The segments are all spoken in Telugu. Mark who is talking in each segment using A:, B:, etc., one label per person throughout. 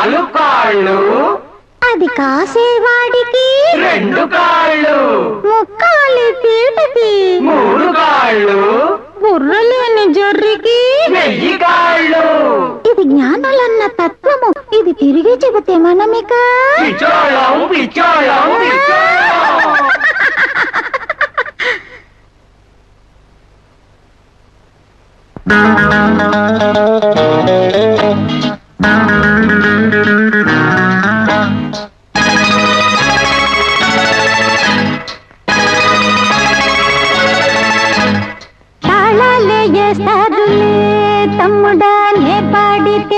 A: నాలుగు కాళ్ళు
B: అది కాసేవాడికి
A: రెండు కాళ్ళు
B: ముక్కాలి పీటకి
A: మూడు కాళ్ళు
B: బుర్రలేని జొర్రికి
A: వెయ్యి కాళ్ళు
B: ఇది జ్ఞానులన్న తత్వము ఇది తిరిగి చెబితే మనమిక
A: పిచ్చోళం పిచ్చోళం పిచ్చోళం
B: తాళాలే వేస్తారులే తమ్ముడా నే పాడితే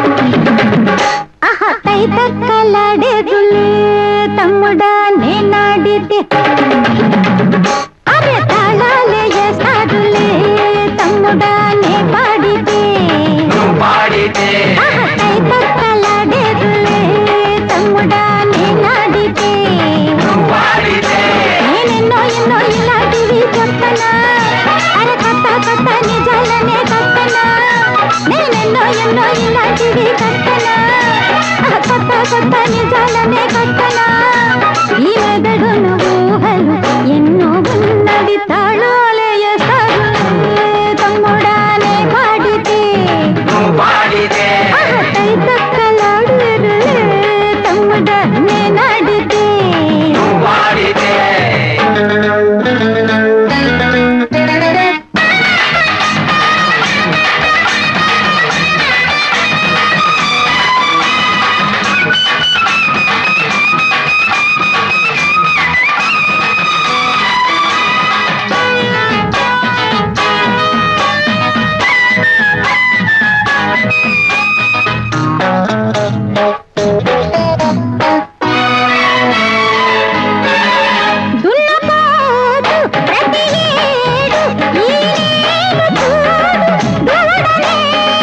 B: ఆహా తై తక్కలాడేదులే తమ్ముడా నే నాడితే అరే తాళాలే వేస్తారులే తమ్ముడా నే పాడితే
A: నువ్వు పాడితే
B: ఆహా తై తక్కలాడేదులే తమ్ముడా నే నాడితే
A: నువ్వు పాడితే
B: నేనెన్నో ఎన్నో ఇలాంటివి చెప్పనా అరే కొత్త కొత్త నిజాలనే కట్టనా నేనెన్నో ఎన్నో ఇలాంటివి కట్టనా ఆ కొత్త కొత్త నిజాలనే కట్టనా ఈ మెదడును ఊహలు ఎన్నో ఉన్నవి తాళాలే వేస్తారు తమ్ముడానే పాడితే
A: నువ్వు పాడితే
B: ఆహతై తక్కలాడు తమ్ముడా నేనాడితే
A: నువ్వు పాడితే
B: దున్నపోతు ప్రతి ఏడు ఈ నేలు చూడు దూడలే.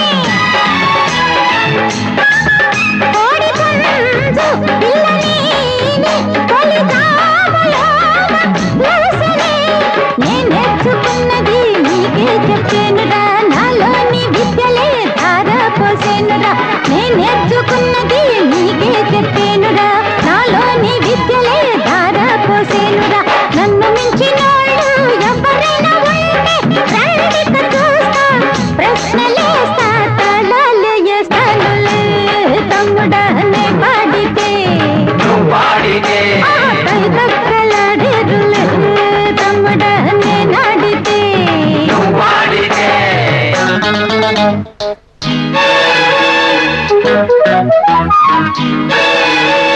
B: కోడి పుంజు పిల్లలేని తొలి జాములోన ఊసలే. నే నేర్చుకున్నది నీకే చెప్పేనురా నాలోని విద్యలే ధార పోసేనురా నే నేర్చుకున్నది నీకే చెప్పేనురా నాలోని విద్యలే ధార పోసేనురా నన్ను మించినోళ్ళు ఎవరైనా ఉంటే రండిక చూస్తా ప్రశ్నలేస్తా తలాలు వేస్తానులే తమ్ముడా నే పాడితే
A: నువ్వు పాడితే
B: ఆపై దక్కలాడేరులే తమ్ముడా నే నాడితే
A: నువ్వు పాడితే
B: ఆ